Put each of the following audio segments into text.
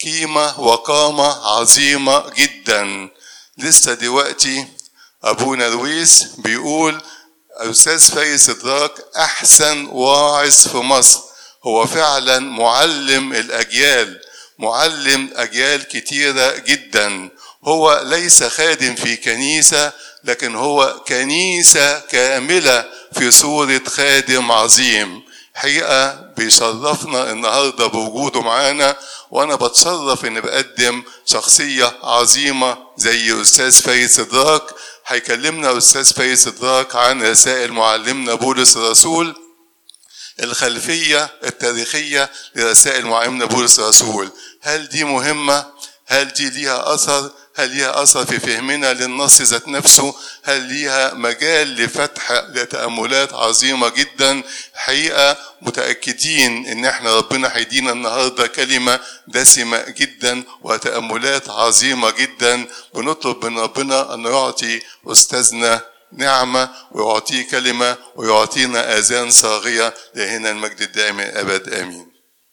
قيمة وقامة عظيمة جدا لسه دلوقتي أبونا لويس بيقول أستاذ فايز إدراك أحسن واعظ في مصر هو فعلا معلم الأجيال معلم أجيال كتيرة جدا هو ليس خادم في كنيسة لكن هو كنيسة كاملة في صورة خادم عظيم حقيقة بيشرفنا النهاردة بوجوده معانا وأنا بتشرف إني بقدم شخصية عظيمة زي أستاذ فايز إدراك هيكلمنا أستاذ فايز إدراك عن رسائل معلمنا بولس الرسول الخلفية التاريخية لرسائل معلمنا بولس الرسول هل دي مهمة؟ هل دي ليها أثر؟ هل ليها أثر في فهمنا للنص ذات نفسه؟ هل ليها مجال لفتح لتأملات عظيمة جدا؟ حقيقة متأكدين إن إحنا ربنا هيدينا النهاردة كلمة دسمة جدا وتأملات عظيمة جدا بنطلب من ربنا أن يعطي أستاذنا نعمة ويعطيه كلمة ويعطينا آذان صاغية لهنا المجد الدائم أبد آمين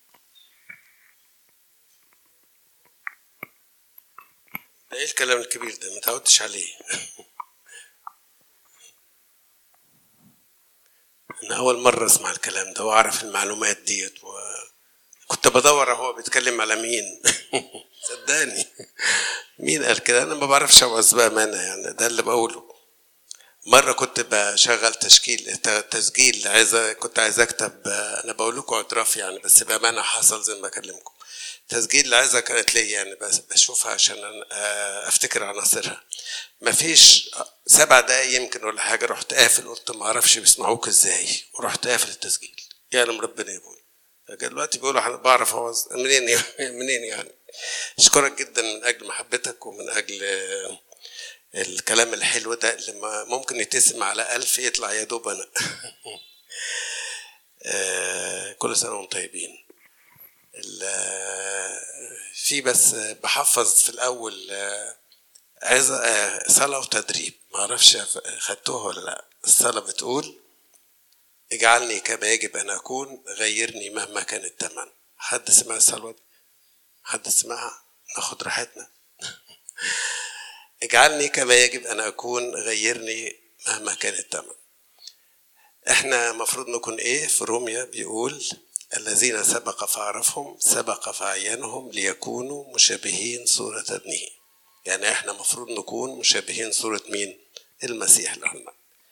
ده ايه الكلام الكبير ده ما تعودتش عليه انا اول مره اسمع الكلام ده واعرف المعلومات ديت وكنت بدور هو بيتكلم على مين صدقني مين قال كده انا ما بعرفش اوعظ بامانه يعني ده اللي بقوله مرة كنت بشغل تشكيل تسجيل عايز كنت عايز اكتب انا بقول لكم اعتراف يعني بس بامانة حصل زي ما بكلمكم تسجيل العزة كانت لي يعني بس بشوفها عشان افتكر عناصرها مفيش سبع دقايق يمكن ولا حاجة رحت قافل قلت ما اعرفش بيسمعوك ازاي ورحت قافل التسجيل يعلم ربنا يا ابوي دلوقتي بيقولوا انا بعرف اوعظ منين منين يعني اشكرك جدا من اجل محبتك ومن اجل الكلام الحلو ده اللي ممكن يتسم على ألف يطلع يا دوب أنا كل سنة وانتم طيبين في بس بحفظ في الأول عظة صلاة وتدريب ما أعرفش خدتوها ولا لا الصلاة بتقول اجعلني كما يجب أن أكون غيرني مهما كان الثمن حد سمع الصلاة حد سمعها ناخد راحتنا اجعلني كما يجب ان اكون غيرني مهما كان الثمن احنا مفروض نكون ايه في روميا بيقول الذين سبق فعرفهم سبق فعينهم ليكونوا مشابهين صورة ابنه يعني احنا مفروض نكون مشابهين صورة مين المسيح لهم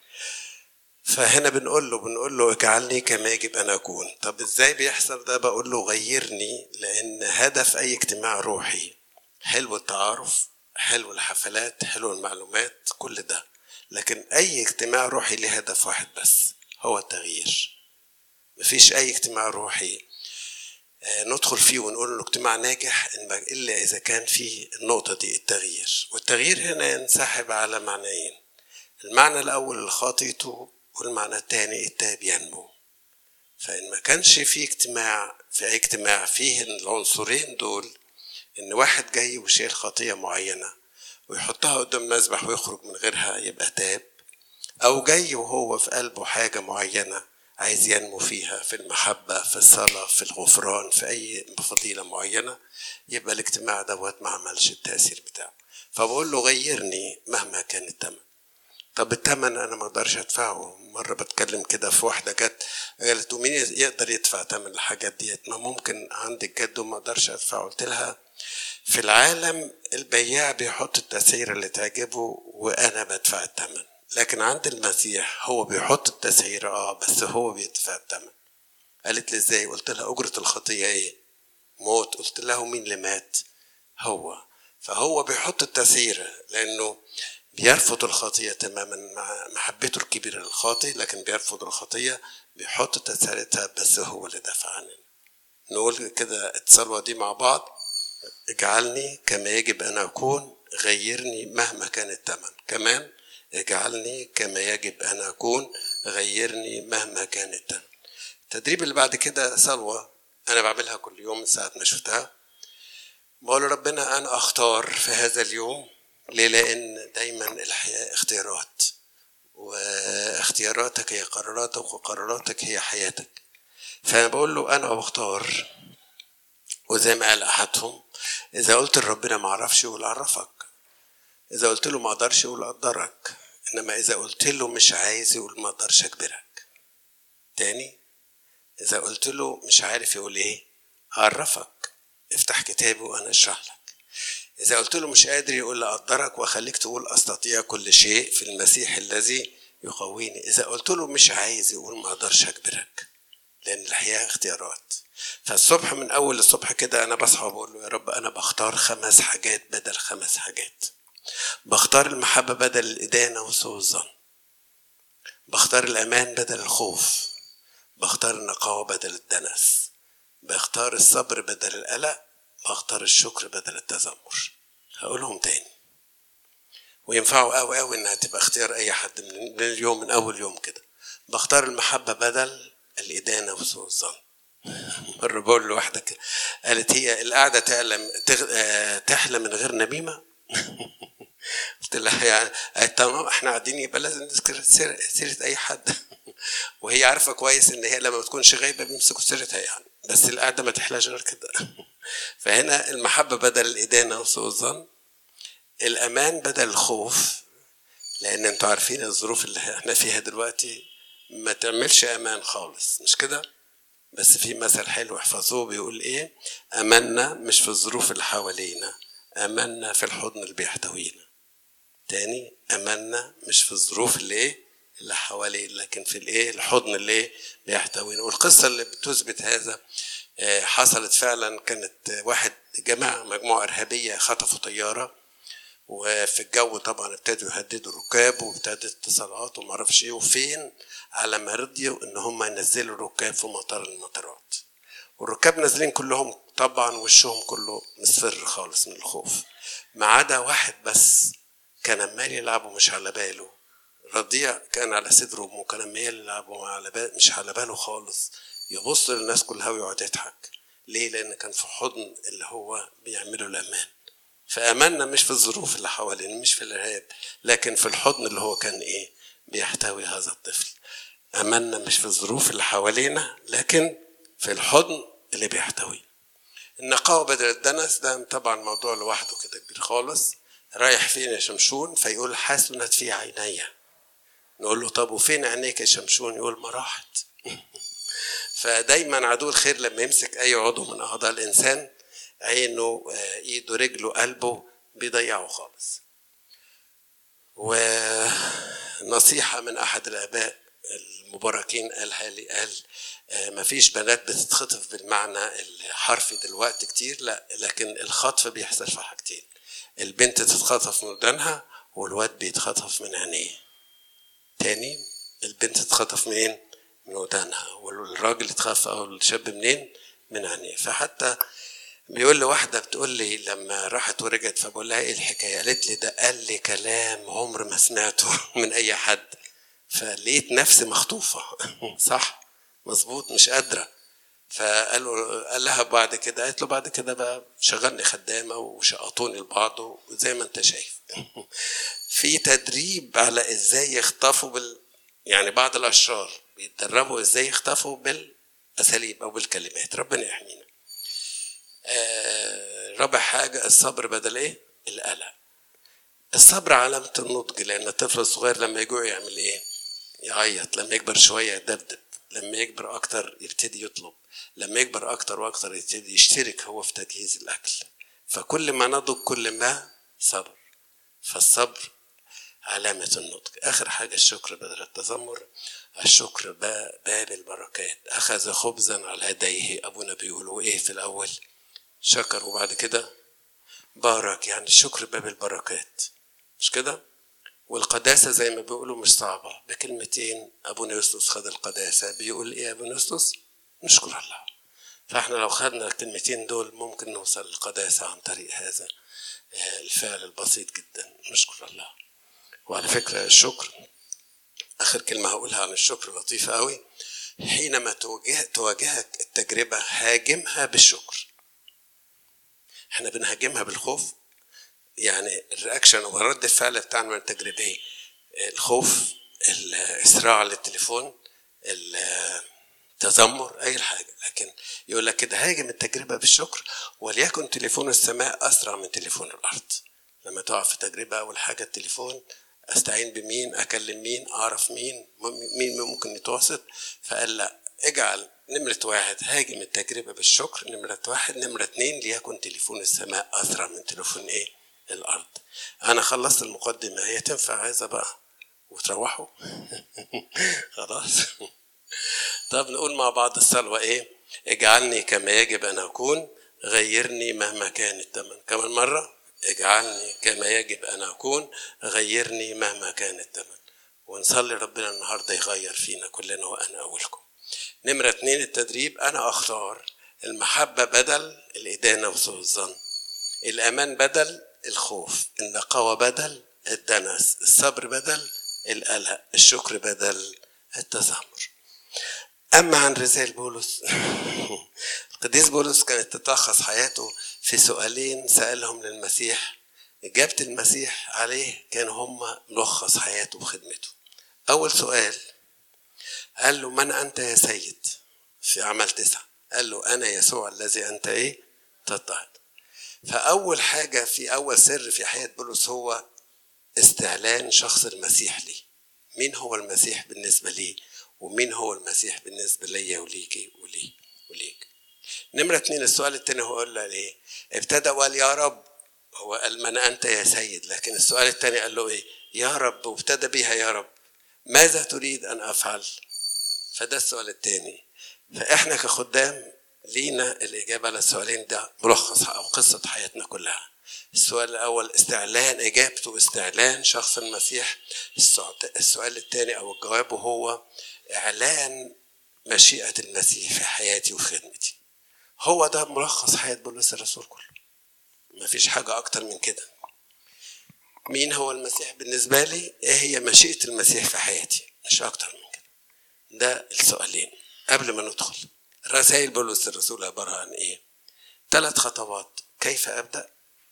فهنا بنقول له بنقول له اجعلني كما يجب ان اكون طب ازاي بيحصل ده بقول له غيرني لان هدف اي اجتماع روحي حلو التعارف حلو الحفلات حلو المعلومات كل ده لكن اي اجتماع روحي له هدف واحد بس هو التغيير مفيش اي اجتماع روحي ندخل فيه ونقول انه اجتماع ناجح الا اذا كان فيه النقطه دي التغيير والتغيير هنا ينسحب على معنيين المعنى الاول الخاطئ يتوب والمعنى الثاني التاب ينمو فان ما كانش في اجتماع في اي اجتماع فيه العنصرين دول ان واحد جاي وشايل خطيه معينه ويحطها قدام المذبح ويخرج من غيرها يبقى تاب او جاي وهو في قلبه حاجه معينه عايز ينمو فيها في المحبه في الصلاه في الغفران في اي فضيله معينه يبقى الاجتماع دوت ما عملش التاثير بتاعه فبقول له غيرني مهما كان الثمن طب الثمن انا ما اقدرش ادفعه مره بتكلم كده في واحده جت قالت ومين يقدر يدفع ثمن الحاجات ديت ما ممكن عندك جد وما اقدرش ادفعه قلت لها في العالم البياع بيحط التسعيرة اللي تعجبه وأنا بدفع الثمن لكن عند المسيح هو بيحط التسعيرة اه بس هو بيدفع الثمن قالت لي ازاي قلت لها أجرة الخطية ايه موت قلت له مين اللي مات هو فهو بيحط التسعيرة لأنه بيرفض الخطية تماما مع محبته الكبيرة للخاطئ لكن بيرفض الخطية بيحط تسعيرتها بس هو اللي دفع عننا نقول كده الصلوة دي مع بعض اجعلني كما يجب أن أكون غيرني مهما كان الثمن كمان اجعلني كما يجب أن أكون غيرني مهما كان الثمن التدريب اللي بعد كده صلوة أنا بعملها كل يوم من ساعة ما شفتها بقول ربنا أنا أختار في هذا اليوم ليه لأن دايما الحياة اختيارات واختياراتك هي قراراتك وقراراتك هي حياتك فأنا بقول له أنا بختار وزي ما قال أحدهم اذا قلت لربنا ما اعرفش يقول اعرفك اذا قلت له ما اقدرش يقول اقدرك انما اذا قلت له مش عايز يقول ما اقدرش اجبرك تاني اذا قلت له مش عارف يقول ايه اعرفك افتح كتابي وانا اشرح لك اذا قلت له مش قادر يقول لي اقدرك واخليك تقول استطيع كل شيء في المسيح الذي يقويني اذا قلت له مش عايز يقول ما اقدرش اجبرك لان الحياه اختيارات فالصبح من اول الصبح كده انا بصحى وبقول له يا رب انا بختار خمس حاجات بدل خمس حاجات بختار المحبه بدل الادانه وسوء الظن بختار الامان بدل الخوف بختار النقاوه بدل الدنس بختار الصبر بدل القلق بختار الشكر بدل التذمر هقولهم تاني وينفعوا قوي قوي انها تبقى اختيار اي حد من اليوم من اول يوم كده بختار المحبه بدل الادانه وسوء الظن مرة بقول لواحدة كده قالت هي القعدة تعلم تحلى من غير نميمة قلت لها يعني قالت تمام احنا قاعدين يبقى لازم نذكر سيرة أي حد وهي عارفة كويس إن هي لما بتكونش غايبة بيمسكوا سيرتها يعني بس القعدة ما تحلاش غير كده فهنا المحبة بدل الإدانة وسوء الظن الأمان بدل الخوف لأن أنتوا عارفين الظروف اللي احنا فيها دلوقتي ما تعملش أمان خالص مش كده؟ بس في مثل حلو احفظوه بيقول ايه امنا مش في الظروف اللي حوالينا امنا في الحضن اللي بيحتوينا تاني امنا مش في الظروف اللي ايه اللي حوالينا لكن في الايه الحضن اللي ايه بيحتوينا والقصه اللي بتثبت هذا حصلت فعلا كانت واحد جماعه مجموعه ارهابيه خطفوا طياره وفي الجو طبعا ابتدوا يهددوا الركاب وابتدت اتصالات وما اعرفش ايه وفين على ما رضيوا ان هم ينزلوا الركاب في مطار المطارات والركاب نازلين كلهم طبعا وشهم كله مصفر خالص من الخوف ما عدا واحد بس كان عمال يلعب ومش على باله رضيع كان على صدره وكان عمال يلعب وعلى باله مش على باله خالص يبص للناس كلها ويقعد يضحك ليه لان كان في حضن اللي هو بيعمله الامان فامنا مش في الظروف اللي حوالينا مش في الارهاب لكن في الحضن اللي هو كان ايه بيحتوي هذا الطفل امنا مش في الظروف اللي حوالينا لكن في الحضن اللي بيحتوي النقاوة بدل الدنس ده طبعا موضوع لوحده كده كبير خالص رايح فين يا شمشون فيقول حسنت في عيني نقول له طب وفين عينيك يا شمشون يقول ما راحت فدايما عدو الخير لما يمسك اي عضو من اعضاء الانسان عينه ايده رجله قلبه بيضيعه خالص ونصيحة من أحد الآباء المباركين قالها لي قال ما فيش بنات بتتخطف بالمعنى الحرفي دلوقتي كتير لا لكن الخطف بيحصل في حاجتين البنت تتخطف من ودانها والواد بيتخطف من عينيه تاني البنت تتخطف منين من ودانها والراجل يتخطف او الشاب منين من عينيه فحتى بيقول لي واحده بتقول لي لما راحت ورجعت فبقول لها ايه الحكايه قالت لي ده قال لي كلام عمر ما سمعته من اي حد فلقيت نفسي مخطوفه صح مظبوط مش قادره فقالوا قال لها بعد كده قالت له بعد كده بقى شغلني خدامه وشقطوني لبعض وزي ما انت شايف في تدريب على ازاي يخطفوا بال يعني بعض الاشرار بيتدربوا ازاي يخطفوا بالاساليب او بالكلمات ربنا يحمينا آه رابع حاجه الصبر بدل ايه القلق الصبر علامة النضج لأن الطفل الصغير لما يجوع يعمل إيه؟ يعيط لما يكبر شوية يدبدب لما يكبر أكتر يبتدي يطلب لما يكبر أكتر وأكتر يبتدي يشترك هو في تجهيز الأكل فكل ما نضج كل ما صبر فالصبر علامة النضج آخر حاجة الشكر بدل التذمر الشكر باب البركات أخذ خبزا على يديه أبونا بيقولوا إيه في الأول شكر وبعد كده بارك يعني الشكر باب البركات مش كده والقداسة زي ما بيقولوا مش صعبة بكلمتين أبونا يوسف خد القداسة بيقول إيه أبونا يوسف نشكر الله فإحنا لو خدنا الكلمتين دول ممكن نوصل للقداسة عن طريق هذا الفعل البسيط جدا نشكر الله وعلى فكرة الشكر آخر كلمة هقولها عن الشكر لطيفة قوي حينما تواجه تواجهك التجربة هاجمها بالشكر احنا بنهاجمها بالخوف يعني الرياكشن او رد الفعل بتاعنا من التجربه ايه؟ الخوف الاسراع للتليفون تذمر اي حاجه لكن يقول لك كده هاجم التجربه بالشكر وليكن تليفون السماء اسرع من تليفون الارض لما تقع في تجربه اول حاجه التليفون استعين بمين اكلم مين اعرف مين مين ممكن يتواصل فقال لا اجعل نمرة واحد هاجم التجربة بالشكر نمرة واحد نمرة اتنين ليكن تليفون السماء أسرع من تليفون إيه الأرض أنا خلصت المقدمة هي تنفع هذا بقى وتروحوا خلاص طب نقول مع بعض الصلوة إيه اجعلني كما يجب أن أكون غيرني مهما كان الثمن كمان مرة اجعلني كما يجب أن أكون غيرني مهما كان الثمن ونصلي ربنا النهاردة يغير فينا كلنا وأنا أولكم نمرة اتنين التدريب أنا أختار المحبة بدل الإدانة وسوء الظن الأمان بدل الخوف النقاوة بدل الدنس الصبر بدل القلق الشكر بدل التذمر أما عن رسائل بولس القديس بولس كانت تتلخص حياته في سؤالين سألهم للمسيح إجابة المسيح عليه كان هم ملخص حياته وخدمته أول سؤال قال له من أنت يا سيد في عمل تسعة قال له أنا يسوع الذي أنت إيه تضطهد فأول حاجة في أول سر في حياة بولس هو استعلان شخص المسيح لي مين هو المسيح بالنسبة لي ومين هو المسيح بالنسبة لي وليكي ولي وليك نمرة اتنين السؤال التاني هو قال له ايه ابتدى وقال يا رب هو قال من أنت يا سيد لكن السؤال التاني قال له ايه يا رب وابتدى بيها يا رب ماذا تريد أن أفعل فده السؤال التاني فإحنا كخدام لينا الإجابة على السؤالين ده ملخص أو قصة حياتنا كلها السؤال الأول استعلان إجابته استعلان شخص المسيح السؤال الثاني أو الجواب هو إعلان مشيئة المسيح في حياتي وفي خدمتي هو ده ملخص حياة بولس الرسول كله مفيش حاجة أكتر من كده مين هو المسيح بالنسبة لي إيه هي مشيئة المسيح في حياتي مش أكتر من كده ده السؤالين قبل ما ندخل رسائل بولس الرسول عبارة عن إيه ثلاث خطوات كيف أبدأ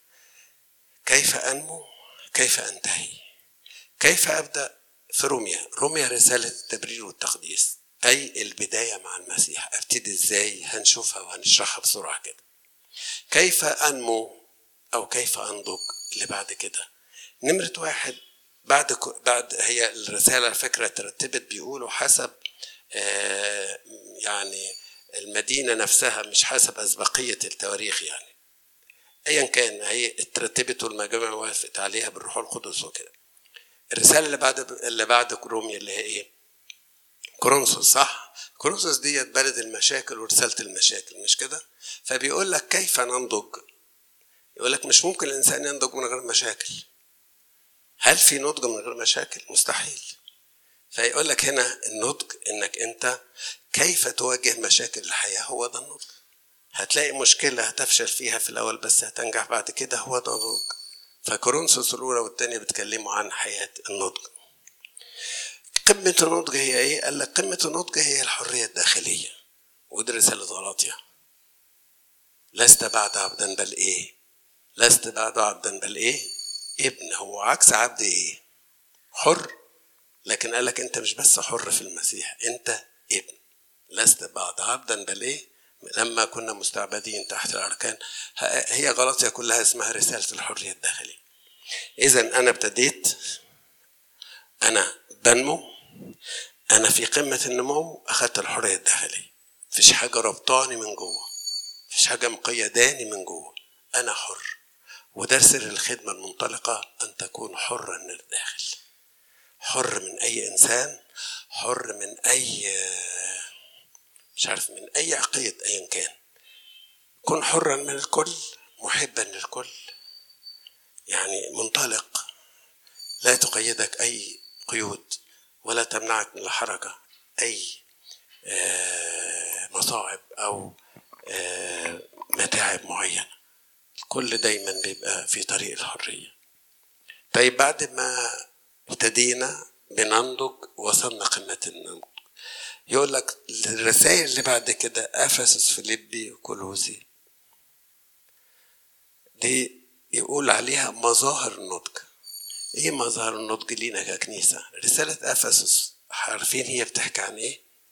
كيف أنمو كيف أنتهي كيف أبدأ في روميا روميا رسالة التبرير والتقديس أي البداية مع المسيح أبتدي إزاي هنشوفها وهنشرحها بسرعة كده كيف أنمو أو كيف أنضج اللي بعد كده نمرة واحد بعد بعد هي الرسالة على فكرة ترتبت بيقولوا حسب آه يعني المدينة نفسها مش حسب أسبقية التواريخ يعني ايا كان هي اترتبت والمجامع وافقت عليها بالروح القدس وكده الرساله اللي بعد اللي بعد روميا اللي هي ايه كورنثوس صح كورنثوس ديت بلد المشاكل ورساله المشاكل مش كده فبيقول لك كيف ننضج يقول لك مش ممكن الانسان ينضج من غير مشاكل هل في نضج من غير مشاكل مستحيل فيقول لك هنا النضج انك انت كيف تواجه مشاكل الحياه هو ده النضج هتلاقي مشكلة هتفشل فيها في الأول بس هتنجح بعد كده هو ده النضج فكورنثوس الأولى والثانية بيتكلموا عن حياة النضج قمة النضج هي إيه؟ قال لك قمة النضج هي الحرية الداخلية ودي رسالة غلاطية لست بعد عبدا بل إيه؟ لست بعد عبدا بل إيه؟ ابن هو عكس عبد إيه؟ حر لكن قال لك أنت مش بس حر في المسيح أنت ابن لست بعد عبدا بل إيه؟ لما كنا مستعبدين تحت الأركان هي غلطية كلها اسمها رسالة الحرية الداخلية إذا أنا ابتديت أنا بنمو أنا في قمة النمو أخذت الحرية الداخلية مفيش حاجة ربطاني من جوه مفيش حاجة مقيداني من جوه أنا حر وده سر الخدمة المنطلقة أن تكون حرا من الداخل حر من أي إنسان حر من أي مش عارف من أي عقيدة أيا كان كن حرا من الكل محبا للكل يعني منطلق لا تقيدك أي قيود ولا تمنعك من الحركة أي مصاعب أو متاعب معينة الكل دايما بيبقى في طريق الحرية طيب بعد ما ابتدينا بننضج وصلنا قمة النضج يقول لك الرسائل اللي بعد كده افسس فيليبي وكولوسي دي يقول عليها مظاهر النضج ايه مظاهر النضج لينا ككنيسه رساله افسس عارفين هي بتحكي عن ايه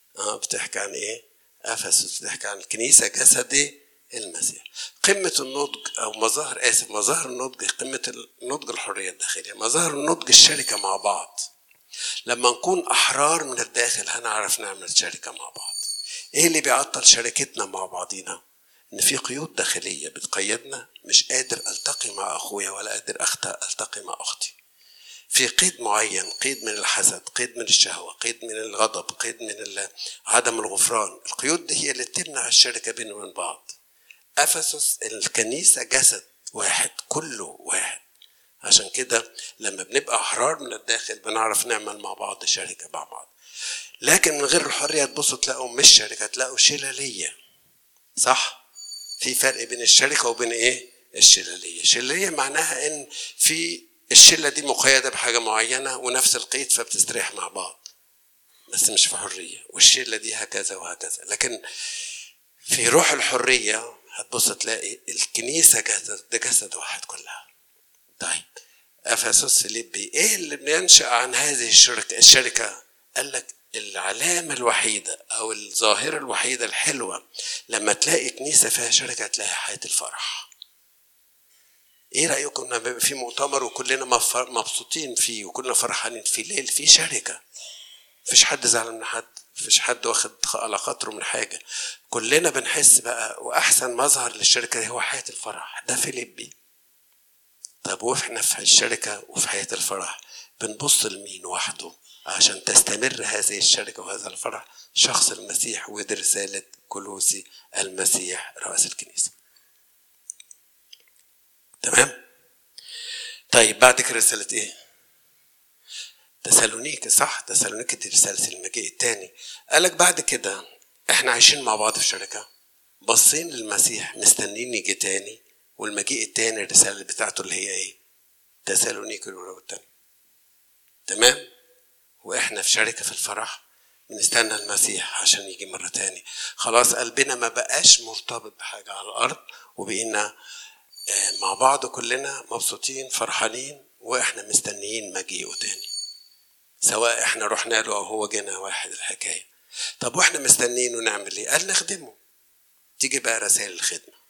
اه بتحكي عن ايه افسس بتحكي عن الكنيسه جسد إيه؟ المسيح قمه النضج او مظاهر اسف مظاهر النضج قمه النضج الحريه الداخليه مظاهر النضج الشركه مع بعض لما نكون احرار من الداخل هنعرف نعمل شركه مع بعض ايه اللي بيعطل شركتنا مع بعضينا ان في قيود داخليه بتقيدنا مش قادر التقي مع اخويا ولا قادر أخت- التقي مع اختي في قيد معين قيد من الحسد قيد من الشهوة قيد من الغضب قيد من ال- عدم الغفران القيود دي هي اللي تمنع الشركة بيننا وبين بعض أفسس الكنيسة جسد واحد كله واحد عشان كده لما بنبقى أحرار من الداخل بنعرف نعمل مع بعض شركة مع بعض لكن من غير الحرية تبصوا تلاقوا مش شركة تلاقوا شلالية صح في فرق بين الشركة وبين ايه الشلالية الشلالية معناها ان في الشلة دي مقيدة بحاجة معينة ونفس القيد فبتستريح مع بعض بس مش في حرية والشلة دي هكذا وهكذا لكن في روح الحرية هتبص تلاقي الكنيسة جسد ده جسد واحد كلها طيب افسس فيليبي ايه اللي بينشا عن هذه الشركه الشركه قال لك العلامه الوحيده او الظاهره الوحيده الحلوه لما تلاقي كنيسه فيها شركه هتلاقي حياه الفرح ايه رايكم لما بيبقى في مؤتمر وكلنا مف- مبسوطين فيه وكلنا فرحانين فيه ليه في شركه مفيش حد زعلان من حد مفيش حد واخد على خاطره من حاجه كلنا بنحس بقى واحسن مظهر للشركه دي هو حياه الفرح ده فيليبي طب واحنا في الشركة وفي حياة الفرح بنبص لمين وحده عشان تستمر هذه الشركة وهذا الفرح شخص المسيح ودي رسالة كلوسي المسيح رأس الكنيسة تمام طيب بعد كده رسالة ايه تسالونيك صح تسالونيك دي رسالة المجيء التاني قالك بعد كده احنا عايشين مع بعض في شركة باصين للمسيح مستنين يجي تاني والمجيء التاني الرسالة بتاعته اللي هي ايه تسالونيك الأولى والتانية تمام واحنا في شركة في الفرح بنستنى المسيح عشان يجي مرة تاني خلاص قلبنا ما بقاش مرتبط بحاجة على الأرض وبقينا آه، مع بعض كلنا مبسوطين فرحانين واحنا مستنيين مجيئه تاني سواء احنا رحنا له او هو جينا واحد الحكايه طب واحنا مستنيينه نعمل ايه قال نخدمه تيجي بقى رسائل الخدمه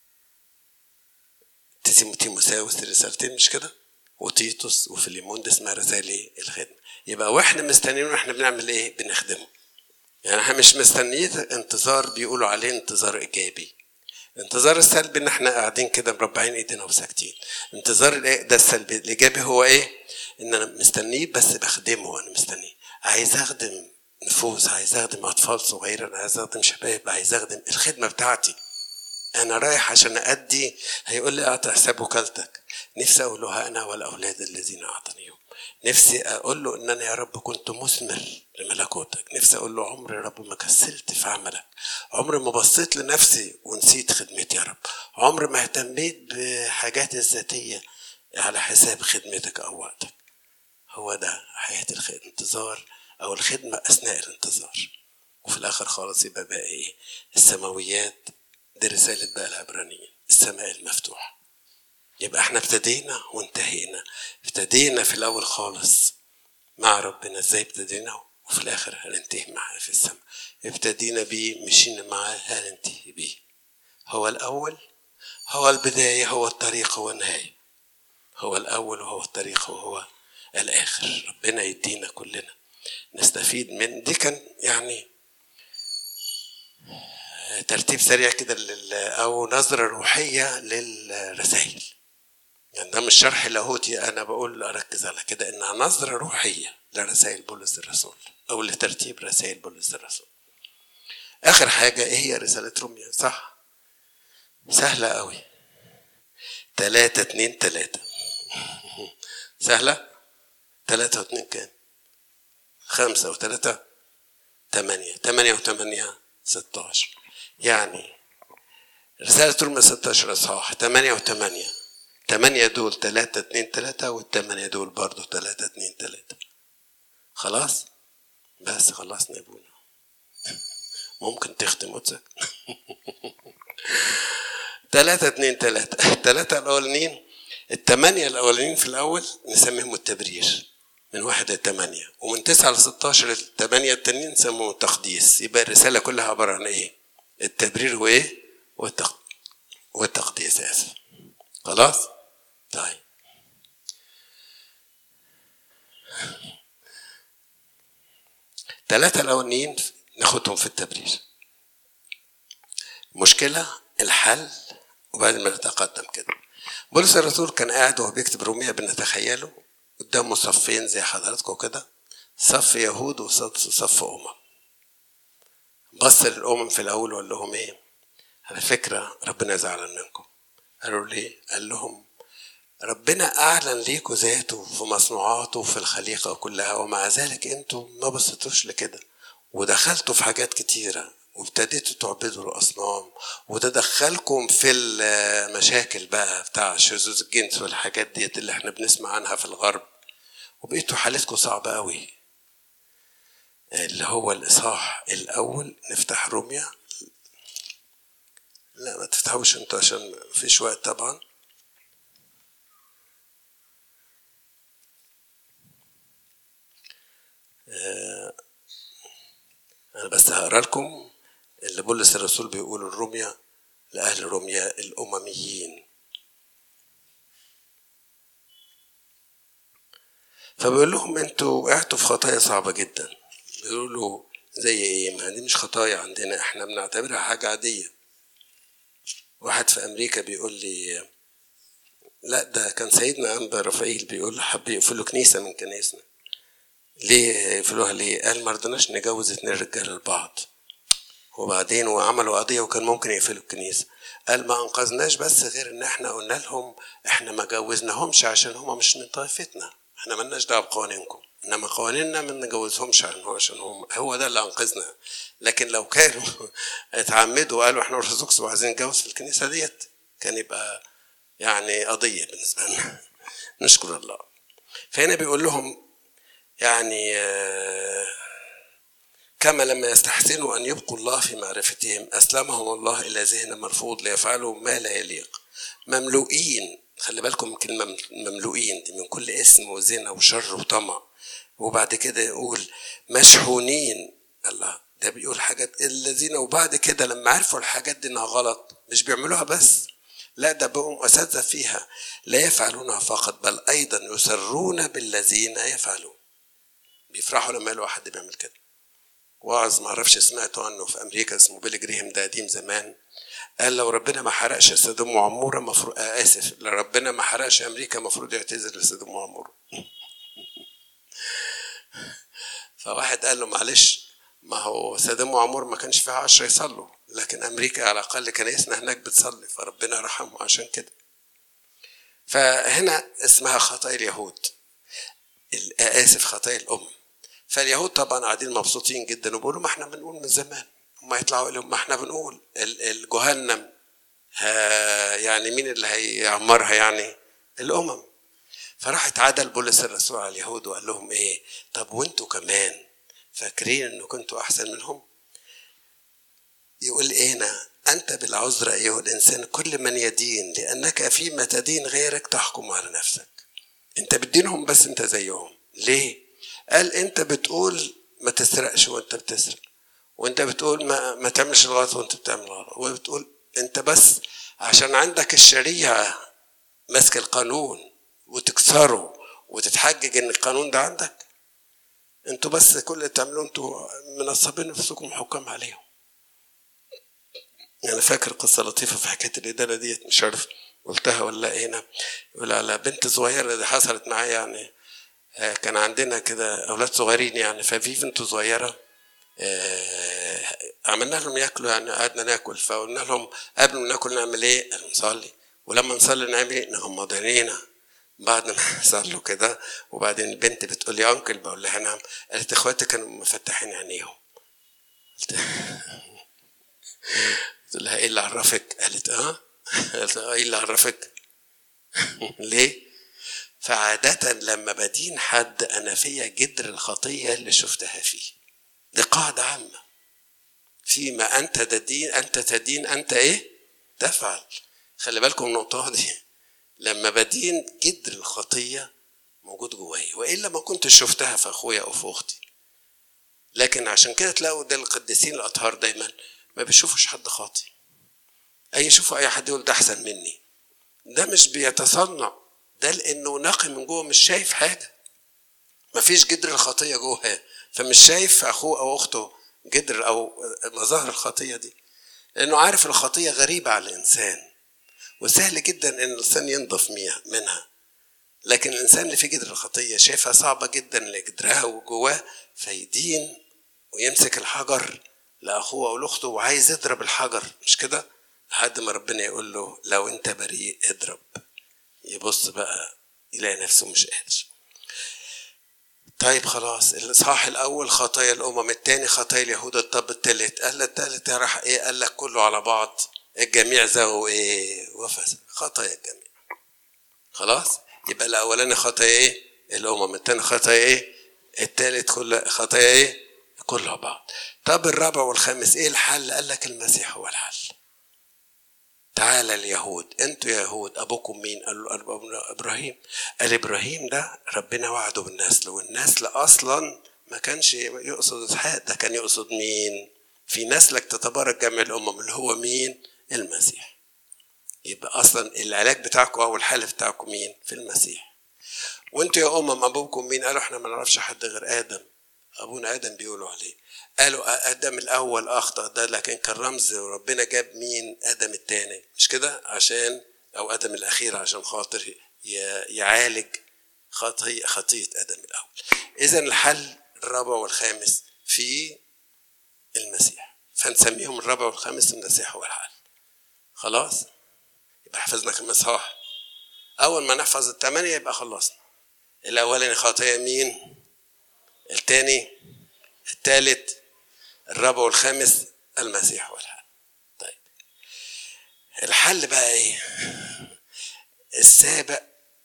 تيمو- تيموساوس رسالتين مش كده وتيتوس وفيليمون دي اسمها رسائل ايه الخدمه يبقى واحنا مستنيين واحنا بنعمل ايه بنخدمه يعني احنا مش مستنيين انتظار بيقولوا عليه انتظار ايجابي الانتظار السلبي ان احنا قاعدين كده مربعين ايدينا وساكتين انتظار الايه ده السلبي الايجابي هو ايه ان انا مستنيه بس بخدمه انا مستنيه عايز اخدم نفوس عايز اخدم اطفال صغيره انا عايز اخدم شباب عايز اخدم الخدمه بتاعتي انا رايح عشان ادي هيقول لي اعطي حساب وكالتك نفسي اقول له ها انا والاولاد الذين اعطانيهم نفسي اقول له ان انا يا رب كنت مثمر لملكوتك نفسي اقول له عمري يا رب ما كسلت في عملك عمري ما بصيت لنفسي ونسيت خدمتي يا رب عمري ما اهتميت بحاجاتي الذاتيه على حساب خدمتك او وقتك هو ده حياه الخ- الانتظار او الخدمه اثناء الانتظار وفي الاخر خالص يبقى بقى ايه السماويات دي رساله بقى العبرانيين السماء المفتوحه يبقى احنا ابتدينا وانتهينا ابتدينا في الاول خالص مع ربنا ازاي ابتدينا وفي الاخر هننتهي معاه في السماء ابتدينا بيه مشينا معاه هننتهي بيه هو الاول هو البدايه هو الطريق هو النهايه هو الاول وهو الطريق وهو الاخر ربنا يدينا كلنا نستفيد من دي كان يعني ترتيب سريع كده لل- او نظره روحيه للرسائل يعني ده مش شرح لاهوتي انا بقول اركز على كده انها نظره روحيه لرسائل بولس الرسول او لترتيب رسائل بولس الرسول اخر حاجه ايه هي رساله روميا صح سهله قوي تلاتة اتنين تلاتة سهلة تلاتة واتنين كام خمسة وتلاتة تمانية تمانية وتمانية ستاشر يعني رسالة روميا 16 اصحاح 8 و8 8 دول 3 2 3 والثمانية دول برضو 3 2 3 خلاص بس خلصنا يا ابونا ممكن تختم وتسكت 3 2 3 الثلاثة الأولانيين الثمانية الأولانيين في الأول نسميهم التبرير من واحد لثمانية ومن تسعة لستاشر الثمانية التانيين سموه تقديس يبقى الرسالة كلها عبارة عن إيه؟ التبرير وإيه؟ والتق... والتقديس آسف خلاص؟ طيب ثلاثة الأولانيين ناخدهم في التبرير مشكلة الحل وبعدين ما نتقدم كده بولس الرسول كان قاعد وهو بيكتب رومية بنتخيله قدامه صفين زي حضراتكم كده صف يهود وصف أمم بص للأمم في الأول وقال لهم إيه على فكرة ربنا زعلان منكم قالوا ليه قال لهم ربنا أعلن ليكوا ذاته في مصنوعاته وفي الخليقة كلها ومع ذلك أنتوا ما بصيتوش لكده ودخلتوا في حاجات كتيرة وابتديتوا تعبدوا الأصنام وتدخلكم في المشاكل بقى بتاع شذوذ الجنس والحاجات ديت اللي احنا بنسمع عنها في الغرب وبقيتوا حالتكم صعبة قوي اللي هو الإصحاح الأول نفتح روميا لا ما تفتحوش انتوا عشان مفيش وقت طبعا أنا بس هقرا لكم اللي بولس الرسول بيقول الروميا لأهل روميا الأمميين فبيقول لهم انتوا وقعتوا في خطايا صعبة جدا بيقولوا زي ايه ما دي مش خطايا عندنا احنا بنعتبرها حاجة عادية واحد في أمريكا بيقول لي لا ده كان سيدنا أنبا رفائيل بيقول حب يقفلوا كنيسة من كنايسنا ليه يقفلوها ليه؟ قال ما رضناش نجوز اتنين رجاله لبعض وبعدين وعملوا قضيه وكان ممكن يقفلوا الكنيسه قال ما انقذناش بس غير ان احنا قلنا لهم احنا ما جوزناهمش عشان هم مش من طائفتنا احنا ملناش دعوه بقوانينكم انما قوانيننا ما نجوزهمش عشان هو عشان هم هو ده اللي انقذنا لكن لو كانوا اتعمدوا وقالوا احنا ارثوذكس وعايزين نتجوز في الكنيسه ديت كان يبقى يعني قضيه بالنسبه لنا نشكر الله فهنا بيقول لهم يعني كما لما يستحسنوا أن يبقوا الله في معرفتهم أسلمهم الله إلى ذهن مرفوض ليفعلوا ما لا يليق مملوئين خلي بالكم من كلمة مملوئين دي من كل اسم وزنا وشر وطمع وبعد كده يقول مشحونين الله ده بيقول حاجات الذين وبعد كده لما عرفوا الحاجات دي انها غلط مش بيعملوها بس لا ده بقوا اساتذه فيها لا يفعلونها فقط بل ايضا يسرون بالذين يفعلون بيفرحوا لما يلاقوا حد بيعمل كده واعظ ما اعرفش سمعته عنه في امريكا اسمه بيلي جريهم ده قديم زمان قال لو ربنا ما حرقش سدوم وعمورة مفروض آه اسف لو ربنا ما حرقش امريكا المفروض يعتذر لسدوم وعمورة فواحد قال له معلش ما هو سدوم وعمور ما كانش فيها عشرة يصلوا لكن امريكا على الاقل كنايسنا هناك بتصلي فربنا رحمه عشان كده فهنا اسمها خطايا اليهود اسف خطايا الامم فاليهود طبعا قاعدين مبسوطين جدا وبيقولوا ما احنا بنقول من زمان هم يطلعوا لهم ما احنا بنقول الجهنم يعني مين اللي هيعمرها يعني الامم فراح عدل بولس الرسول على اليهود وقال لهم ايه طب وانتوا كمان فاكرين انه كنتوا احسن منهم يقول ايه هنا انت بالعذر ايها الانسان كل من يدين لانك فيما تدين غيرك تحكم على نفسك انت بتدينهم بس انت زيهم ليه قال انت بتقول ما تسرقش وانت بتسرق وانت بتقول ما, ما تعملش الغلط وانت بتعمل الغلط وبتقول انت بس عشان عندك الشريعة ماسك القانون وتكسره وتتحجج ان القانون ده عندك انتوا بس كل اللي بتعملوه انتوا منصبين نفسكم حكام عليهم انا فاكر قصة لطيفة في حكاية الإدانة ديت مش عارف قلتها ولا لا هنا يقول على بنت صغيرة دي حصلت معايا يعني كان عندنا كده اولاد صغيرين يعني ففي بنت صغيره عملنا لهم ياكلوا يعني قعدنا ناكل فقلنا لهم قبل ما ناكل نعمل ايه؟ قالوا نصلي ولما نصلي نعمل ايه؟ نغمض عينينا بعد ما صلوا كده وبعدين البنت بتقول لي انكل بقول لها نعم قالت اخواتي كانوا مفتحين عينيهم قلت قلت لها ايه اللي عرفك؟ قالت اه قالت ايه اللي عرفك؟ ليه؟ فعادة لما بدين حد أنا فيا جدر الخطية اللي شفتها فيه دي قاعدة عامة فيما أنت تدين أنت تدين أنت إيه؟ تفعل خلي بالكم من النقطة دي لما بدين جدر الخطية موجود جوايا والا ما كنتش شفتها في اخويا او في اختي لكن عشان كده تلاقوا ده القديسين الاطهار دايما ما بيشوفوش حد خاطي اي يشوفوا اي حد يقول ده احسن مني ده مش بيتصنع ده لانه نقي من جوه مش شايف حاجه مفيش جدر الخطيه جوه فمش شايف اخوه او اخته جدر او مظاهر الخطيه دي لانه عارف الخطيه غريبه على الانسان وسهل جدا ان الانسان ينضف منها لكن الانسان اللي في جدر الخطيه شايفها صعبه جدا لجدرها وجواه فيدين ويمسك الحجر لاخوه او لاخته وعايز يضرب الحجر مش كده لحد ما ربنا يقول له لو انت بريء اضرب يبص بقى يلاقي نفسه مش قادر طيب خلاص الاصحاح الاول خطايا الامم الثاني خطايا اليهود الطب الثالث قال الثالث راح ايه قال لك كله على بعض الجميع زغوا ايه وفسد خطايا الجميع خلاص يبقى الاولاني خطايا ايه الامم الثاني خطايا ايه الثالث كل خطايا ايه كلها بعض طب الرابع والخامس ايه الحل قال لك المسيح هو الحل تعالى اليهود انتوا يا يهود ابوكم مين قالوا ابونا ابراهيم قال ابراهيم ده ربنا وعده بالنسل والنسل اصلا ما كانش يقصد اسحاق ده كان يقصد مين في نسلك تتبارك جميع الامم اللي هو مين المسيح يبقى اصلا العلاج بتاعكم او الحل بتاعكم مين في المسيح وانتوا يا امم ابوكم مين قالوا احنا ما نعرفش حد غير ادم ابونا ادم بيقولوا عليه قالوا ادم الاول اخطا ده لكن كان رمز وربنا جاب مين ادم الثاني مش كده عشان او ادم الاخير عشان خاطر يعالج خطية خطية ادم الاول اذا الحل الرابع والخامس في المسيح فنسميهم الرابع والخامس المسيح هو الحل خلاص يبقى حفظنا كم اصحاح اول ما نحفظ الثمانيه يبقى خلصنا الاولاني خطيه مين الثاني الثالث الرابع والخامس المسيح والحل طيب الحل بقى ايه السابع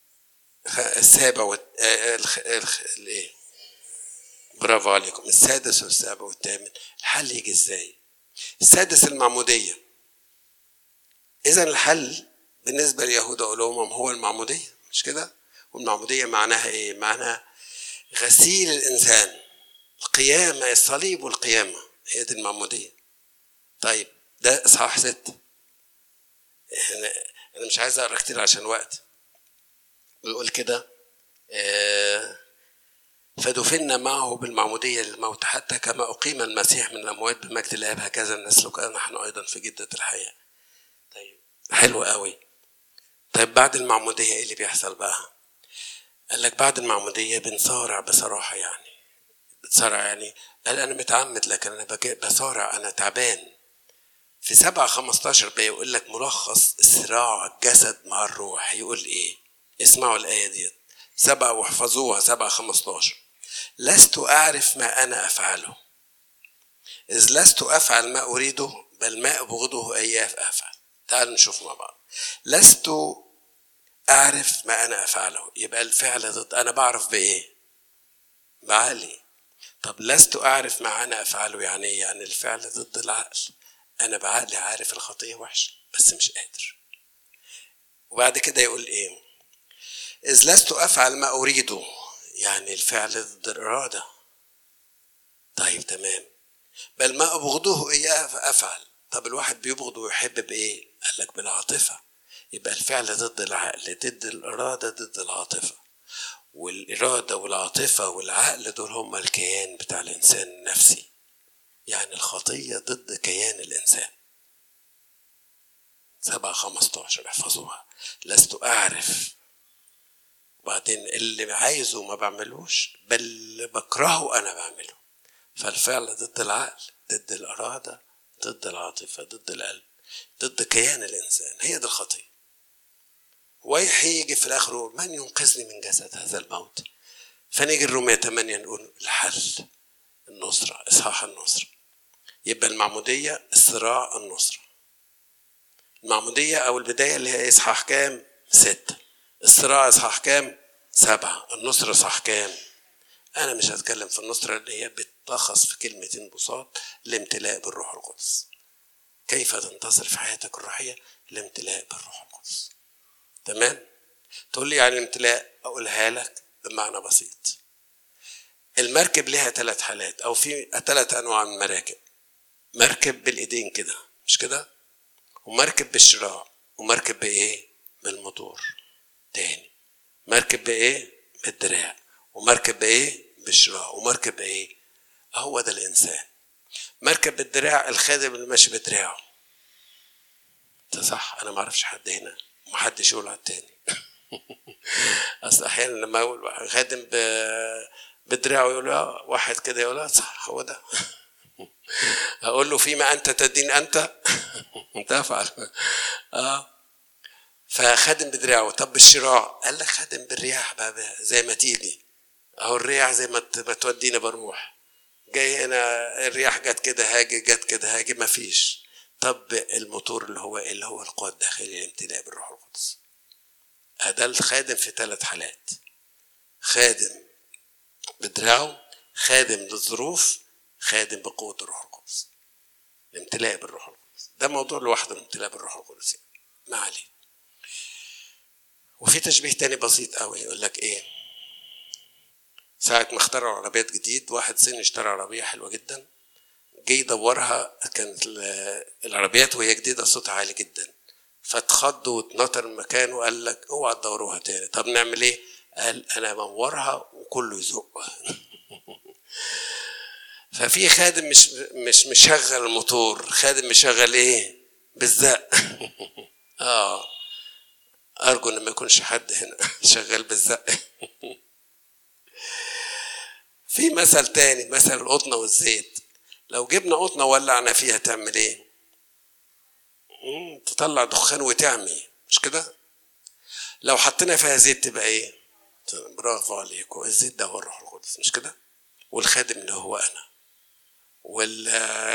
السابع وال... الايه برافو عليكم السادس والسابع والثامن الحل يجي ازاي السادس المعموديه اذا الحل بالنسبه لليهود والامم هو المعموديه مش كده والمعموديه معناها ايه معناها غسيل الانسان القيامه الصليب والقيامه هي دي المعموديه طيب ده اصحاح ستة انا انا مش عايز اقرا كتير عشان وقت بيقول كده آه فدفنا معه بالمعمودية للموت حتى كما أقيم المسيح من الأموات بمجد الآب هكذا نسلك نحن أيضا في جدة الحياة طيب حلو قوي طيب بعد المعمودية إيه اللي بيحصل بقى قال لك بعد المعمودية بنصارع بصراحة يعني بتصارع يعني قال أنا متعمد لكن أنا بصارع أنا تعبان في سبعة خمستاشر بيقول لك ملخص صراع الجسد مع الروح يقول إيه اسمعوا الآية ديت سبعة واحفظوها سبعة خمستاشر لست أعرف ما أنا أفعله إذ لست أفعل ما أريده بل ما أبغضه إياه أفعل تعالوا نشوف مع بعض لست أعرف ما أنا أفعله يبقى الفعل ضد أنا بعرف بإيه بعقلي طب لست أعرف ما أنا أفعله يعني إيه يعني الفعل ضد العقل أنا بعقلي عارف الخطية وحشة بس مش قادر وبعد كده يقول إيه إذ لست أفعل ما أريده يعني الفعل ضد الإرادة طيب تمام بل ما أبغضه إياه فأفعل طب الواحد بيبغض ويحب بإيه؟ قال لك بالعاطفة يبقى الفعل ضد العقل ضد الإرادة ضد العاطفة والإرادة والعاطفة والعقل دول هما الكيان بتاع الإنسان النفسي يعني الخطية ضد كيان الإنسان سبعة خمستاشر احفظوها لست أعرف وبعدين اللي عايزه ما بعملوش بل اللي بكرهه أنا بعمله فالفعل ضد العقل ضد الإرادة ضد العاطفة ضد القلب ضد كيان الإنسان هي دي الخطية ويجي في الآخر يقول من ينقذني من جسد هذا الموت فنيجي الرومية 8 نقول الحل النصرة إصحاح النصرة يبقى المعمودية الصراع النصرة المعمودية أو البداية اللي هي إصحاح كام؟ ستة الصراع إصحاح كام؟ سبعة النصرة إصحاح كام؟ أنا مش هتكلم في النصرة اللي هي بتلخص في كلمتين بساط الامتلاء بالروح القدس كيف تنتصر في حياتك الروحية؟ الامتلاء بالروح القدس تمام؟ تقول لي يعني الامتلاء أقولها لك بمعنى بسيط المركب لها ثلاث حالات او في ثلاث انواع من المراكب مركب بالايدين كده مش كده ومركب بالشراع ومركب بايه بالموتور تاني مركب بايه بالدراع ومركب بايه بالشراع ومركب بايه هو ده الانسان مركب بالدراع الخادم اللي ماشي بدراعه ده صح انا ما اعرفش حد هنا ومحدش يقول على التاني اصل احيانا لما اقول خادم ب- بدراعه يقول اه واحد كده يقول اه صح هو ده اقول له فيما انت تدين انت تفعل اه فخادم بدراعه طب بالشراع قال لك خادم بالرياح بقى بقى زي ما تيجي اهو الرياح زي ما ت- ما تودينا بروح جاي هنا الرياح جت كده هاجي جت كده هاجي ما فيش طب الموتور اللي هو إيه؟ اللي هو القوة الداخلية الامتلاء بالروح القدس ده الخادم في ثلاث حالات خادم بدراعه خادم للظروف خادم بقوة الروح القدس الامتلاء بالروح القدس ده موضوع لوحده الامتلاء بالروح القدس يعني. ما عليه وفي تشبيه تاني بسيط قوي يقول لك ايه ساعة ما اخترعوا عربيات جديد واحد صيني اشترى عربية حلوة جدا جه يدورها كانت ال- العربيات وهي جديدة صوتها عالي جدا فاتخض واتنطر من مكانه وقال لك اوعى تدوروها تاني طب نعمل ايه؟ قال انا منورها وكله يزق ففي خادم مش مش مشغل الموتور خادم مشغل ايه؟ بالزق اه ارجو ان ما يكونش حد هنا شغال بالزق في مثل تاني مثل القطنة والزيت لو جبنا قطنة ولعنا فيها تعمل ايه؟ مم، تطلع دخان وتعمي مش كده؟ لو حطينا فيها زيت تبقى ايه؟ برافو عليكم الزيت ده هو الروح القدس مش كده؟ والخادم اللي هو انا وال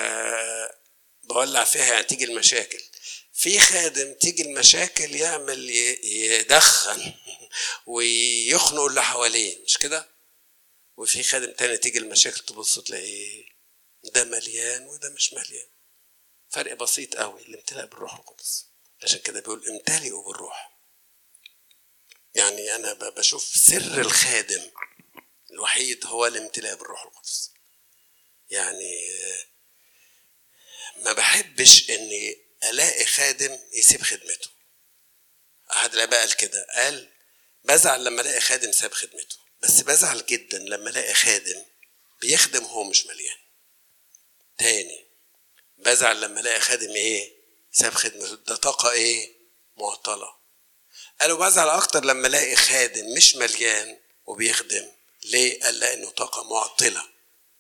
بولع فيها يعني تيجي المشاكل في خادم تيجي المشاكل يعمل ي- يدخن ويخنق اللي حواليه مش كده؟ وفي خادم تاني تيجي المشاكل تبص تلاقيه ده مليان وده مش مليان فرق بسيط قوي الامتلاء بالروح القدس عشان كده بيقول امتلئوا بالروح يعني انا ب- بشوف سر الخادم الوحيد هو الامتلاء بالروح القدس يعني آه، ما بحبش اني الاقي خادم يسيب خدمته احد الاباء قال كده قال بزعل لما الاقي خادم ساب خدمته بس بزعل جدا لما الاقي خادم بيخدم وهو مش مليان تاني بزعل لما الاقي خادم ايه ساب خدمته ده طاقه ايه معطله قالوا بزعل اكتر لما الاقي خادم مش مليان وبيخدم ليه قال لانه طاقه معطله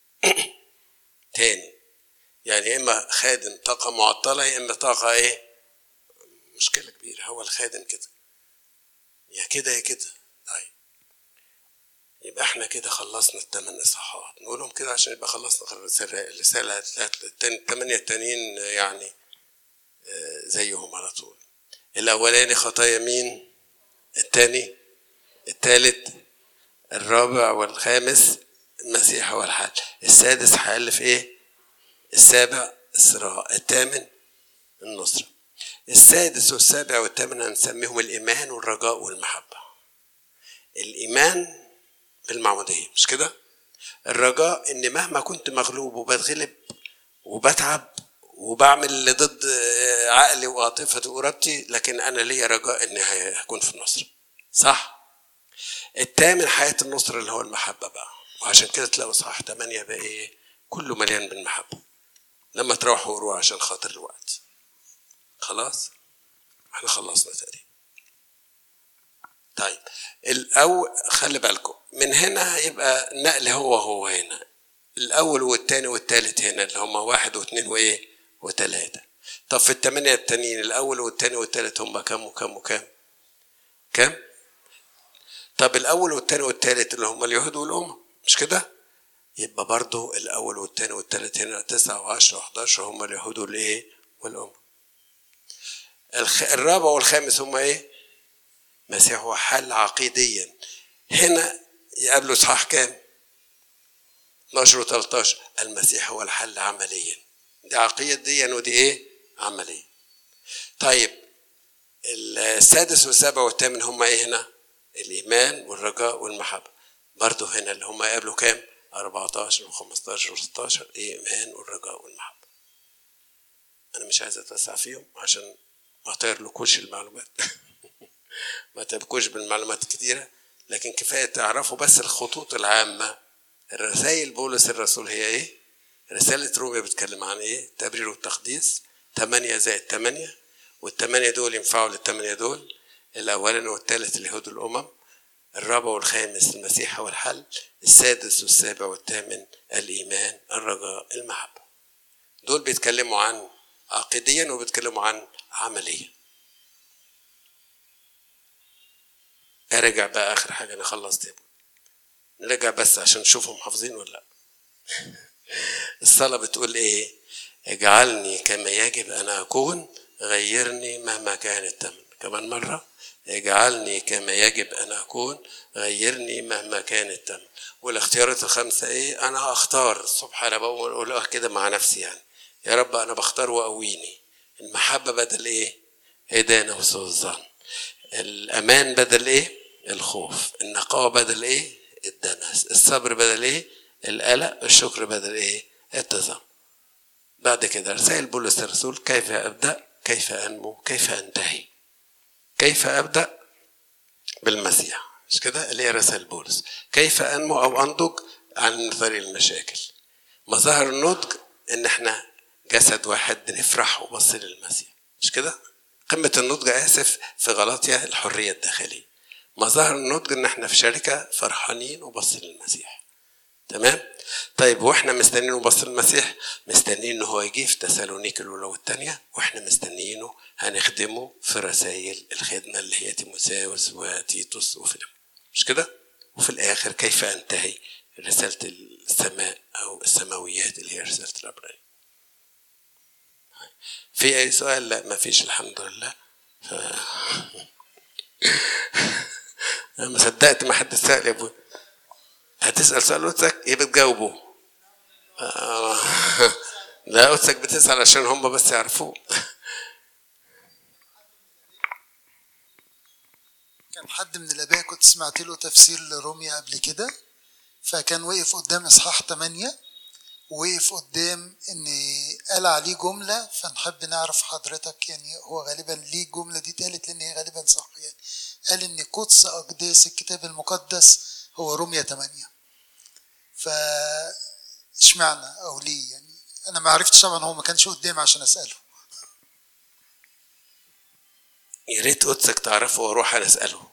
تاني يعني يا اما خادم طاقه معطله يا اما طاقه ايه مشكله كبيره هو الخادم كده يا كده يا كده طيب يبقى احنا كده خلصنا الثمان اصحاحات نقولهم كده عشان يبقى خلصنا الرساله الثمانيه التانيين يعني آه، زيهم على طول الاولاني خطايا مين الثاني الثالث الرابع والخامس المسيح هو الحل السادس حل في ايه السابع الصراع الثامن النصرة السادس والسابع والثامن هنسميهم الإيمان والرجاء والمحبة الإيمان بالمعمودية مش كده الرجاء إن مهما كنت مغلوب وبتغلب وبتعب وبعمل اللي ضد عقلي وعاطفتي وإرادتي لكن أنا ليا رجاء إني هكون في النصر صح الثامن حياة النصر اللي هو المحبة بقى وعشان كده تلاقوا صح ثمانية بقى إيه كله مليان بالمحبة لما تروحوا وروح عشان خاطر الوقت خلاص احنا خلصنا تقريبا طيب الأول خلي بالكم من هنا هيبقى النقل هو هو هنا الأول والتاني والتالت هنا اللي هما واحد واثنين وإيه وتلاتة طب في الثمانية التانيين الأول والتاني والتالت هما كام وكام وكام كام طب الأول والتاني والتالت اللي هما اليهود والأمم مش كده يبقى برضو الأول والتاني والتالت هنا تسعة وعشرة وحداشر هما اليهود والإيه والأمم الخ... الرابع والخامس هما إيه مسيح هو حل عقيديا هنا يقابله اصحاح كام 12 و 13 المسيح هو الحل عمليا دي عقيديا ودي ايه عمليا طيب السادس والسابع والثامن هما ايه هنا الايمان والرجاء والمحبه برضه هنا اللي هم قابلوا كام 14 و15 و16 ايمان والرجاء والمحبه انا مش عايز اتوسع فيهم عشان ما اطيرلكوش المعلومات ما تبكوش بالمعلومات الكتيره لكن كفايه تعرفوا بس الخطوط العامه الرسائل بولس الرسول هي ايه رسالة روميا بتتكلم عن ايه تبرير والتقديس 8 زائد 8 والثمانية دول ينفعوا للثمانية دول الأولاني والثالث اليهود الأمم الرابع والخامس المسيح هو الحل السادس والسابع والثامن الإيمان الرجاء المحبة دول بيتكلموا عن عقديا وبيتكلموا عن عمليا ارجع بقى آخر حاجة نخلص دي نرجع بس عشان نشوفهم حافظين ولا لا الصلاة بتقول ايه اجعلني كما يجب أن أكون غيرني مهما كان الثمن كمان مرة اجعلني كما يجب أن أكون غيرني مهما كان الثمن والاختيارات الخمسة إيه أنا أختار الصبح أنا بقول كده مع نفسي يعني يا رب أنا بختار وقويني المحبة بدل إيه إدانة وسوء الظن الأمان بدل إيه الخوف النقاوة بدل إيه الدنس الصبر بدل إيه القلق الشكر بدل إيه التزام بعد كده رسائل بولس الرسول كيف أبدأ كيف أنمو كيف أنتهي كيف أبدأ بالمسيح مش كده اللي هي رسائل بولس كيف أنمو أو أنضج عن طريق المشاكل مظاهر النضج إن إحنا جسد واحد نفرح وبص للمسيح مش كده قمة النضج آسف في غلطية الحرية الداخلية مظاهر النضج إن إحنا في شركة فرحانين وبص للمسيح تمام طيب واحنا مستنيين وبص المسيح مستنيين ان هو يجي في تسالونيك الاولى والثانيه واحنا مستنيينه هنخدمه في رسائل الخدمه اللي هي تيموساوس وتيتوس وفيلم مش كده؟ وفي الاخر كيف انتهي رساله السماء او السماويات اللي هي رساله الابراهيم. في اي سؤال؟ لا ما فيش الحمد لله. ف... انا ما صدقت ما حد سال يا ابوي. هتسأل سؤال قدسك ايه بتجاوبه آه. لا قدسك بتسأل عشان هم بس يعرفوه كان حد من الآباء كنت سمعت له تفسير لروميا قبل كده فكان وقف قدام إصحاح 8 وقف قدام إن قال عليه جملة فنحب نعرف حضرتك يعني هو غالبا ليه الجملة دي اتقالت لأن هي غالبا صح يعني قال إن قدس أقداس الكتاب المقدس هو روميا 8 ف اشمعنى او ليه يعني انا ما عرفتش طبعا هو ما كانش قدامي عشان اساله يا ريت قدسك تعرفه واروح انا اساله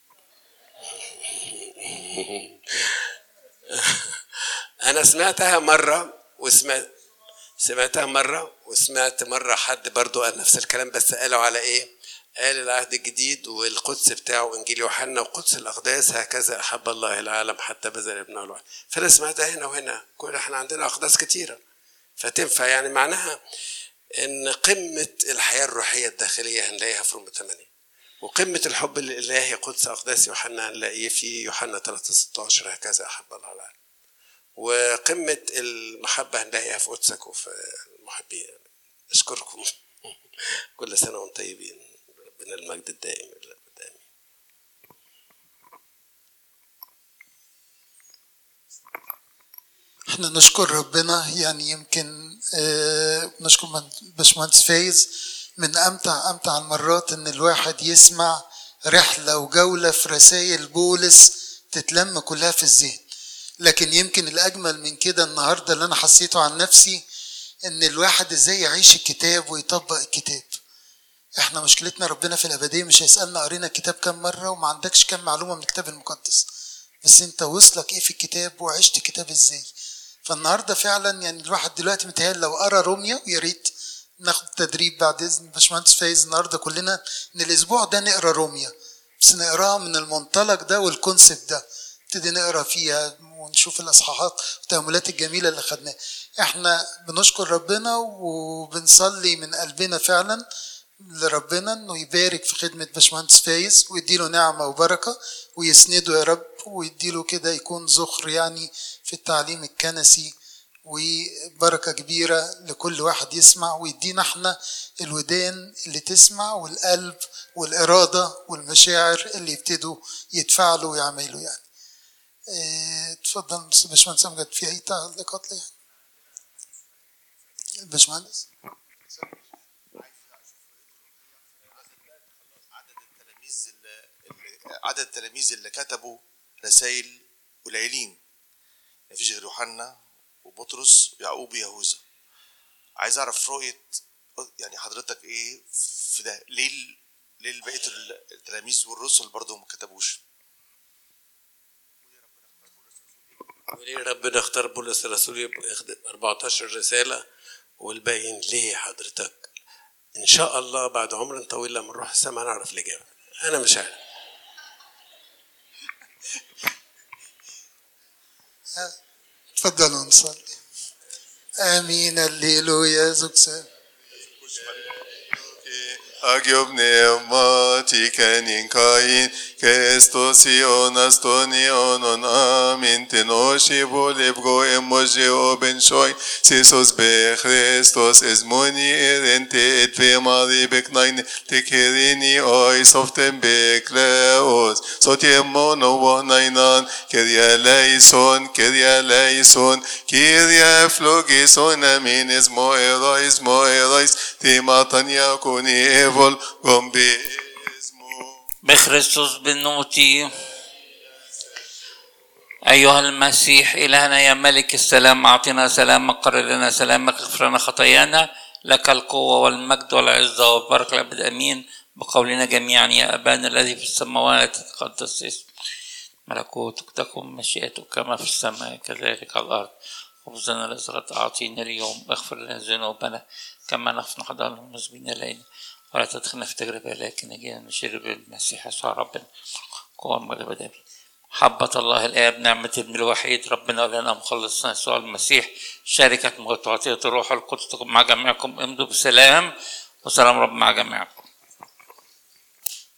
انا سمعتها مره وسمعت سمعتها مرة وسمعت مرة حد برضو قال نفس الكلام بس قالوا على ايه قال العهد الجديد والقدس بتاعه انجيل يوحنا وقدس الاقداس هكذا احب الله العالم حتى بذل ابنه الواحد فانا سمعتها هنا وهنا كل احنا عندنا اقداس كتيره فتنفع يعني معناها ان قمه الحياه الروحيه الداخليه هنلاقيها في روم 8 وقمه الحب الالهي قدس اقداس يوحنا هنلاقيه في يوحنا 3 16 هكذا احب الله العالم وقمه المحبه هنلاقيها في قدسك وفي المحبين اشكركم كل سنه وانتم طيبين ربنا المجد الدائم الدائم احنا نشكر ربنا يعني يمكن اه نشكر باشمهندس فايز من امتع امتع المرات ان الواحد يسمع رحله وجوله في رسائل بولس تتلم كلها في الذهن لكن يمكن الاجمل من كده النهارده اللي انا حسيته عن نفسي ان الواحد ازاي يعيش الكتاب ويطبق الكتاب احنا مشكلتنا ربنا في الابديه مش هيسالنا قرينا الكتاب كام مره وما عندكش كام معلومه من الكتاب المقدس بس انت وصلك ايه في الكتاب وعشت الكتاب ازاي فالنهارده فعلا يعني الواحد دلوقتي متهيألي لو قرا روميا ويا ريت ناخد تدريب بعد اذن باشمهندس فايز النهارده كلنا ان الاسبوع ده نقرا روميا بس نقراها من المنطلق ده والكونسبت ده نبتدي نقرا فيها ونشوف الاصحاحات والتاملات الجميله اللي خدناها احنا بنشكر ربنا وبنصلي من قلبنا فعلا لربنا انه يبارك في خدمه باشمهندس فايز ويديله نعمه وبركه ويسنده يا رب ويديله كده يكون ذخر يعني في التعليم الكنسي وبركة كبيرة لكل واحد يسمع ويدينا احنا الودان اللي تسمع والقلب والإرادة والمشاعر اللي يبتدوا يتفاعلوا ويعملوا يعني آه، اتفضل باشمهندس امجد في اي تعليقات ليها الباشمهندس عدد التلاميذ اللي اللي- عدد التلاميذ اللي كتبوا رسائل قليلين مفيش غير يوحنا وبطرس ويعقوب ويهوذا عايز اعرف رؤيه يعني حضرتك ايه في ده ليه ال- ليه بقيه التلاميذ والرسل برضه ما كتبوش وليه ربنا اختار بولس الرسول يبقى يخدم 14 رسالة والباقيين ليه حضرتك؟ إن شاء الله بعد عمر طويل لما نروح السماء نعرف الإجابة. أنا مش عارف. اتفضلوا نصلي امين الليلويا زوكسان Agio pneumatica in cain, Christos ionas tonionon amin, tenoshi volebgo emoji oben shoi, Sisos be Christos esmoni erente et ve mari beknain, tekerini oi soften bekleos, sotiemon ovonainan, keria leison, keria leison, Kyrie flogison amin esmo erois, mo erois, timatan yakuni evol gombismo. بخريستوس بنوتي أيها المسيح إلهنا يا ملك السلام أعطنا سلامك قرر لنا سلامك اغفر لنا خطايانا لك القوة والمجد والعزة والبركة الأبد أمين بقولنا جميعا يا أبانا الذي في السماوات تقدس اسمك ملكوتك تكن مشيئتك كما في السماء كذلك على الأرض خبزنا الذي غد أعطينا اليوم اغفر لنا ذنوبنا كما نحن نحضر المذنبين إلينا ولا تدخلنا في تجربة لكن نجينا من شر المسيح يسوع ربنا قوة المغلبة دائما محبة الله الآب نعمة ابن الوحيد ربنا ولنا مخلصنا يسوع المسيح شركة متعطية الروح القدس تكون مع جميعكم امضوا بسلام وسلام رب مع جميعكم